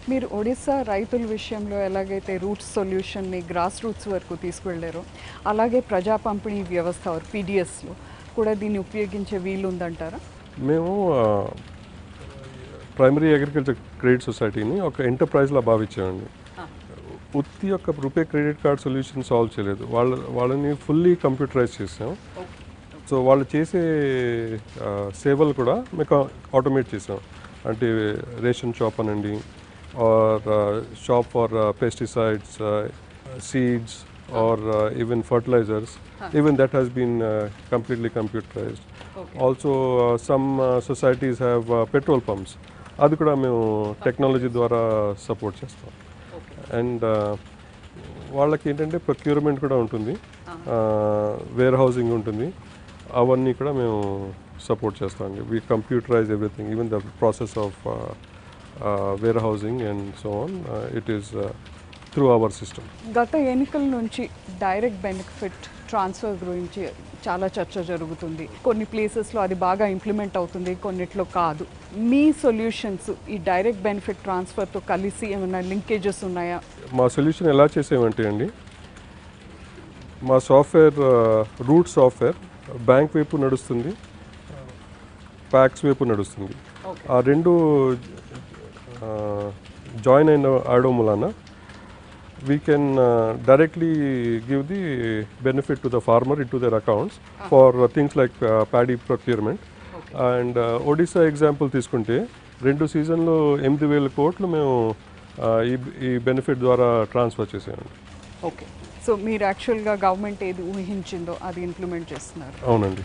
మీరు ఒడిస్సా రైతుల విషయంలో ఎలాగైతే రూట్స్ సొల్యూషన్ని గ్రాస్ రూట్స్ వరకు తీసుకువెళ్ళారో అలాగే ప్రజా పంపిణీ వ్యవస్థ పీడిఎస్లో కూడా దీన్ని ఉపయోగించే వీలు ఉందంటారా మేము ప్రైమరీ అగ్రికల్చర్ క్రెడిట్ సొసైటీని ఒక ఎంటర్ప్రైజ్లా భావించామండి ఉత్తి యొక్క RuPay credit card solution solve చేయలేదు వాళ్ళ వాళ్ళని ఫుల్లీ కంప్యూటరైజ్ చేసాం సో వాళ్ళు చేసే ఆ, సేవలు కూడా మీకు ఆటోమేట్ చేసాం అంటే రేషన్ షాప్ అనండి or shop for pesticides seeds or even fertilisers even that has been completely computerised also some societies have petrol pumps అది కూడా మేము టెక్నాలజీ ద్వారా సపోర్ట్ చేస్తాం అండ్ వాళ్ళకి ఏంటంటే ప్రొక్యూర్మెంట్ కూడా ఉంటుంది వేర్ హౌసింగ్ ఉంటుంది అవన్నీ కూడా మేము సపోర్ట్ చేస్తామండి we computerise everything even the process of warehousing and so on it is through our system గత ఎన్నికల నుంచి డైరెక్ట్ బెనిఫిట్ ట్రాన్స్ఫర్ గురించి చాలా చర్చ జరుగుతుంది కొన్ని ప్లేసెస్లో అది బాగా ఇంప్లిమెంట్ అవుతుంది కొన్నిట్లో కాదు మీ సొల్యూషన్స్ ఈ డైరెక్ట్ బెనిఫిట్ ట్రాన్స్ఫర్తో కలిసి ఏమైనా లింకేజెస్ ఉన్నాయా మా సొల్యూషన్ ఎలా చేసామంటే అండి మా సాఫ్ట్వేర్ రూట్ సాఫ్ట్వేర్ బ్యాంక్ వైపు నడుస్తుంది ప్యాక్స్ వైపు నడుస్తుంది ఆ రెండు జాయిన్ అయిన అవడం వలన we can uh, directly give the benefit to the farmer into their accounts for uh, things like uh, paddy procurement. And Odisha example తీసుకుంటే రెండు సీజన్లో ఎనిమిది వేల కోట్లు మేము uh, ఈ ఈ బెనిఫిట్ ద్వారా ట్రాన్స్ఫర్ చేసామండి ఓకే సో మీరు యాక్చువల్గా గవర్నమెంట్ ఏది ఊహించిందో అది ఇంప్లిమెంట్ చేస్తున్నారు అవునండి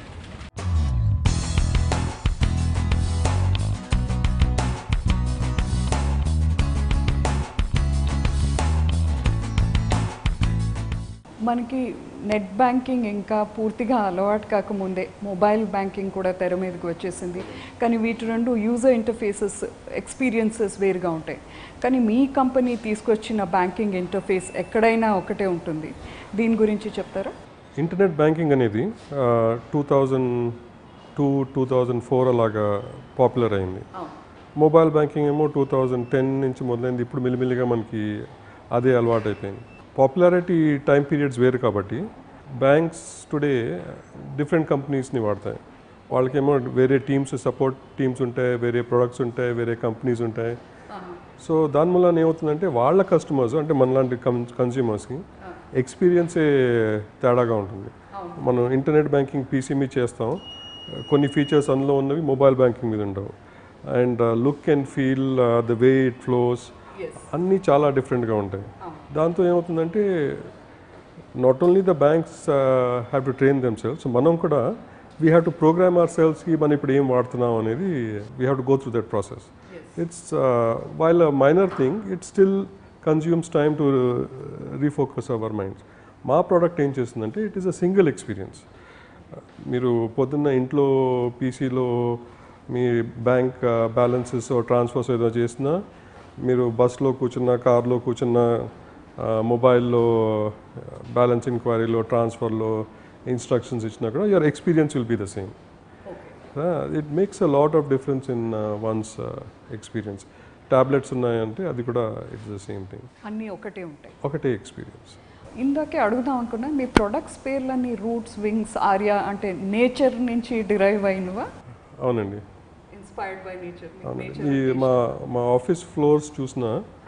మనకి నెట్ బ్యాంకింగ్ ఇంకా పూర్తిగా అలవాటు కాకముందే మొబైల్ బ్యాంకింగ్ కూడా తెర మీదకి వచ్చేసింది కానీ వీటి రెండు యూజర్ ఇంటర్ఫేసెస్ ఎక్స్పీరియన్సెస్ వేరుగా ఉంటాయి కానీ మీ కంపెనీ తీసుకొచ్చిన బ్యాంకింగ్ ఇంటర్ఫేస్ ఎక్కడైనా ఒకటే ఉంటుంది దీని గురించి చెప్తారా ఇంటర్నెట్ బ్యాంకింగ్ అనేది two thousand two two thousand four అలాగా పాపులర్ అయింది మొబైల్ బ్యాంకింగ్ ఏమో టూ థౌజండ్ టెన్ నుంచి మొదలైంది ఇప్పుడు మెల్లిమెల్లిగా మనకి అదే అలవాటు అయిపోయింది పాపులారిటీ టైం పీరియడ్స్ వేరు కాబట్టి బ్యాంక్స్ టుడే డిఫరెంట్ కంపెనీస్ని వాడతాయి వాళ్ళకేమో వేరే టీమ్స్ సపోర్ట్ టీమ్స్ ఉంటాయి వేరే ప్రొడక్ట్స్ ఉంటాయి వేరే కంపెనీస్ ఉంటాయి సో దాని వల్ల ఏమవుతుందంటే వాళ్ళ కస్టమర్స్ అంటే మనలాంటి కన్ కన్జ్యూమర్స్కి ఎక్స్పీరియన్సే తేడాగా ఉంటుంది మనం ఇంటర్నెట్ బ్యాంకింగ్ పీసీ మీద చేస్తాం కొన్ని ఫీచర్స్ అందులో ఉన్నవి మొబైల్ బ్యాంకింగ్ మీద ఉండవు and look and feel the way it flows అన్నీ చాలా డిఫరెంట్గా ఉంటాయి దాంతో ఏమవుతుందంటే not only the banks have to train them cells మనం కూడా we have to program our సెల్స్కి మనం ఇప్పుడు ఏం వాడుతున్నాం అనేది we have to go through that process it's while a minor thing it still consumes time to refocus our minds మా product ఏం చేస్తుందంటే it is a single experience మీరు పొద్దున్న ఇంట్లో పీసీలో మీ బ్యాంక్ బ్యాలెన్సెస్ ట్రాన్స్ఫర్స్ ఏదో చేసినా మీరు బస్లో కూర్చున్న కార్లో కూర్చున్న మొబైల్లో బ్యాలెన్స్ ఇంక్వైరీలో ట్రాన్స్ఫర్లో ఇన్స్ట్రక్షన్స్ ఇచ్చినా కూడా your experience will be the same it makes a lot of difference in one's experience tablets ఉన్నాయంటే అది కూడా ఇట్స్ ద సేమ్ థింగ్ అన్నీ ఒకటే ఉంటాయి ఒకటే ఎక్స్పీరియన్స్ ఇందాకే అడుగుదాం అనుకున్నా మీ ప్రొడక్ట్స్ పేర్లన్నీ రూట్స్ వింగ్స్ ఆర్యా అంటే నేచర్ నుంచి డిరైవ్ అయినవా అవునండి ఇన్స్పైర్డ్ బై నేచర్ అవునండి ఈ మా మా ఆఫీస్ ఫ్లోర్స్ చూసిన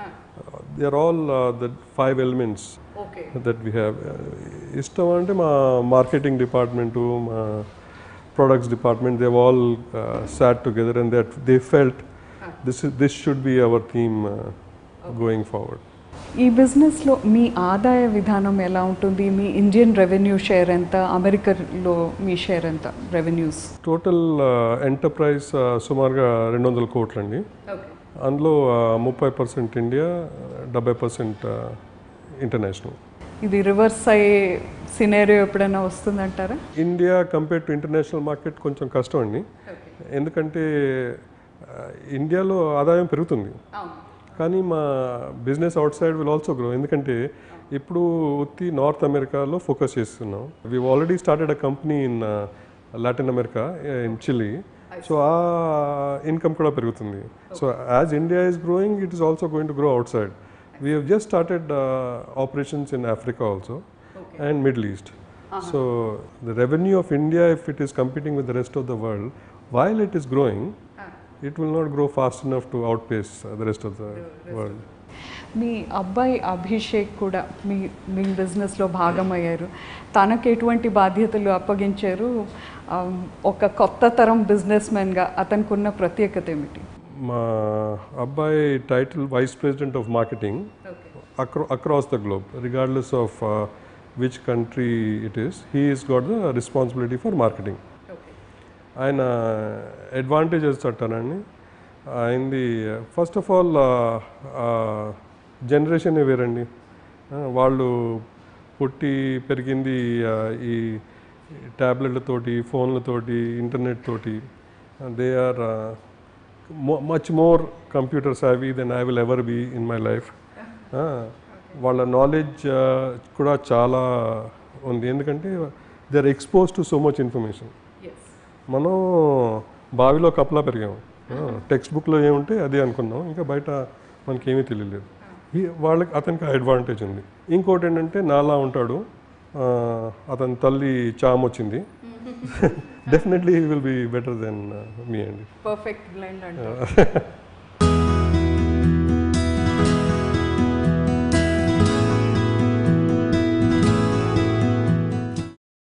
they are all the five elements okay that we have ఇష్టం అంటే మా మార్కెటింగ్ డిపార్ట్మెంటు మా products department they all sat together and that they felt this this should be our theme going forward ఈ బిజినెస్లో మీ ఆదాయ విధానం ఎలా ఉంటుంది మీ ఇండియన్ రెవెన్యూ షేర్ ఎంత అమెరికాలో మీ షేర్ ఎంత రెవెన్యూస్ టోటల్ ఎంటర్ప్రైజ్ సుమారుగా రెండు వందల కోట్లండి అందులో ముప్పై పర్సెంట్ ఇండియా డెబ్బై పర్సెంట్ ఇంటర్నేషనల్ ఇది రివర్స్ అయ్యే సినేరియో ఎప్పుడైనా వస్తుందంటారా India compare to international market కొంచెం కష్టం అండి ఎందుకంటే ఆ, ఇండియాలో ఆదాయం పెరుగుతుంది కానీ మా business outside will also grow ఎందుకంటే ఇప్పుడు ఉత్తి నార్త్ అమెరికాలో ఫోకస్ చేస్తున్నాం we already started a company in Latin America in Chile so ఆ ఇన్కమ్ కూడా పెరుగుతుంది so as India is growing it is also going to grow outside we have just started operations in Africa also and Middle East so the revenue of India if it is competing with the rest of the world while it is growing it will not grow fast enough to outpace the rest of the world మీ అబ్బాయి అభిషేక్ కూడా మీ మీ బిజినెస్లో భాగమయ్యారు తనకు ఎటువంటి బాధ్యతలు అప్పగించారు ఆ, ఒక కొత్త తరం బిజినెస్ మ్యాన్గా అతనికి ఉన్న ప్రత్యేకత ఏమిటి మా అబ్బాయి title vice president of marketing acro- across the globe, regardless of uh, which country it is, he has got the responsibility for marketing. ఆయన అడ్వాంటేజెస్ అంటానండి ఆయనది ఫస్ట్ ఆఫ్ ఆల్ జనరేషన్ వేరండి ఆ, వాళ్ళు పుట్టి పెరిగింది ఆ, ఈ ట్యాబ్లెట్లతోటి ఫోన్లతోటి ఇంటర్నెట్ తోటి they are much more computer savvy than I will ever be in my life వాళ్ళ నాలెడ్జ్ కూడా చాలా ఉంది ఎందుకంటే they are expose to so much information మనం బావిలో కప్పలా పెరిగాము టెక్స్ట్ బుక్లో ఏముంటే అదే అనుకున్నాం ఇంకా బయట మనకేమీ తెలియలేదు ఈ వాళ్ళకి అతనికి అడ్వాంటేజ్ ఉంది ఇంకోటి ఏంటంటే నాలా ఉంటాడు ఆ, అతని తల్లి చామ్ వచ్చింది definitely will be better than me అండి పర్ఫెక్ట్ బ్లెండ్ అంటే